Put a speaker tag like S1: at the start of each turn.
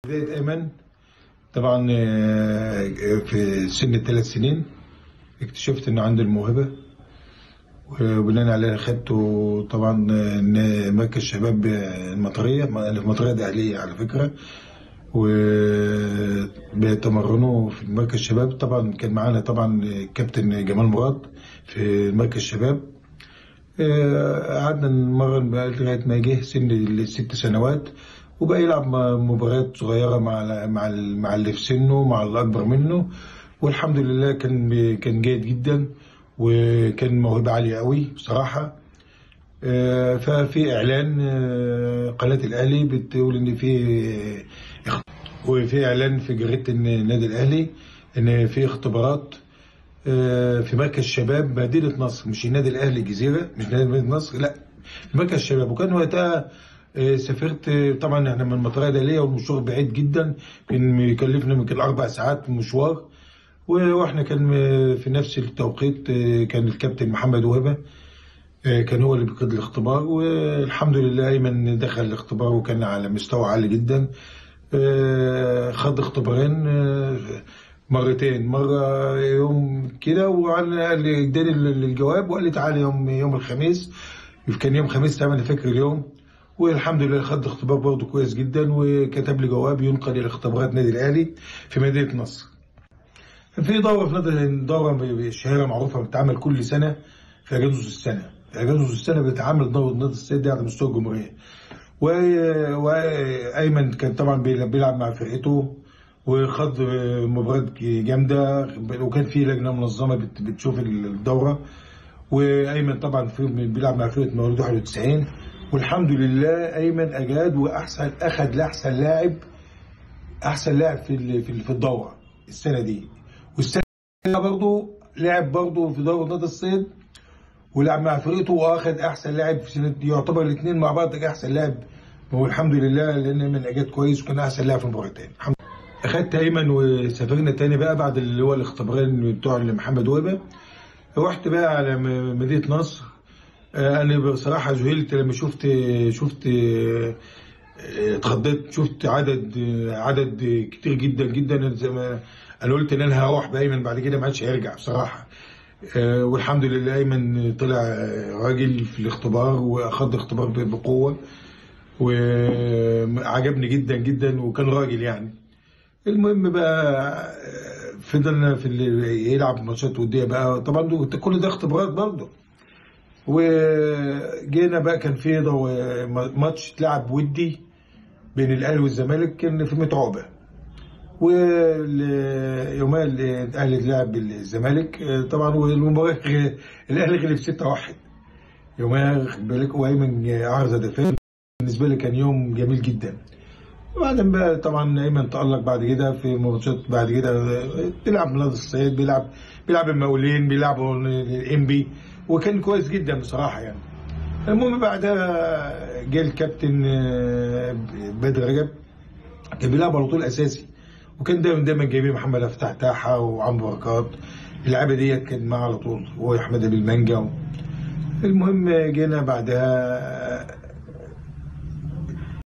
S1: بداية أيمن طبعا آه، في سن الثلاث سنين اكتشفت إنه عنده الموهبة وبناء عليه خدته طبعا آه، إن مركز شباب المطرية أنا في المطرية دي أهلية على فكرة وبيتمرنوا في مركز شباب طبعا كان معانا طبعا كابتن جمال مراد في مركز شباب آه، قعدنا نمرن بقى لغايه ما جه سن الست سنوات وبقى يلعب م- مباريات صغيره مع مع ال- مع اللي في سنه مع اللي اكبر منه والحمد لله كان بي- كان جيد جدا وكان موهبه عاليه قوي بصراحه آه، ففي اعلان آه، قناه الاهلي بتقول ان في اخ- وفي اعلان في جريده النادي الاهلي ان في اختبارات آه، في مركز شباب مدينه نصر مش النادي الاهلي الجزيره مش نادي مدينه نصر لا في مركز شباب وكان وقتها آه، سافرت آه، طبعا احنا من المطريه داليه والمشوار بعيد جدا كان يكلفنا يمكن اربع ساعات مشوار و- واحنا كان آه، في نفس التوقيت آه، كان الكابتن محمد وهبه آه، كان هو اللي بيقود الاختبار والحمد لله ايمن دخل الاختبار وكان على مستوى عالي جدا آه، خد اختبارين آه، مرتين مرة يوم كده وقال قال لي اداني ال- الجواب وقال لي تعالى يوم يوم الخميس كان يوم خميس تمام انا فاكر اليوم والحمد لله خد اختبار برضه كويس جدا وكتب لي جواب ينقل الى اختبارات نادي الاهلي في مدينة نصر. في دورة في نادي دورة شهيرة معروفة بتتعمل كل سنة في أجازة السنة. في أجازة السنة بتتعمل دورة نادي الصيد دي على مستوى الجمهورية. و- وايمن كان طبعا بيلعب بيلعب مع فرقته وخد مباريات جامده وكان في لجنه منظمه بت- بتشوف الدوره وايمن طبعا في بيلعب مع فرقه مولود 91 والحمد لله ايمن اجاد واحسن اخذ لاحسن لاعب احسن لاعب في ال- في ال- في الدوره السنه دي والسنه برضه لعب برضه في دوره نادي الصيد ولعب مع فرقته واخد احسن لاعب في سنه يعتبر الاثنين مع بعض احسن لاعب هو الحمد لله لان ايمن اجاد كويس وكان احسن لاعب في المباراتين الحمد لله. اخدت ايمن وسافرنا تاني بقى بعد اللي هو الاختبارين بتوع محمد وهبه رحت بقى على م- مدينه نصر آه، انا بصراحه ذهلت لما شفت شفت آه، آه، اتخضيت شفت عدد آه، عدد كتير جدا جدا زي ما انا قلت ان انا هروح بايمن بعد كده ما عادش هيرجع بصراحه آه، والحمد لله ايمن طلع آه، راجل في الاختبار واخد الاختبار ب- بقوه وعجبني جدا جدا وكان راجل يعني المهم بقى آه، فضلنا في اللي يلعب ماتشات وديه بقى طبعا ده- كل ده اختبارات برضه وجينا بقى كان في دو- ماتش اتلعب ودي بين الاهلي والزمالك كان في متعوبه ويومها الاهلي لعب بالزمالك آه، طبعا والمباراه غ- الاهلي غلب 6-1 يومها خد بالك وايمن عرض هدفين بالنسبه لي كان يوم جميل جدا وبعدين بقى طبعا ايمن تألق بعد كده في ماتشات بعد كده بيلعب نادي الصيد بيلعب بيلعب المقاولين بيلعبوا الانبي وكان كويس جدا بصراحه يعني المهم بعدها جه الكابتن آه، بدر رجب كان بيلعب على طول اساسي وكان دايما دايما جايبين محمد افتح تاحه وعمرو بركات اللعبه ديت كان معاه على طول هو احمد ابو المانجا المهم جينا بعدها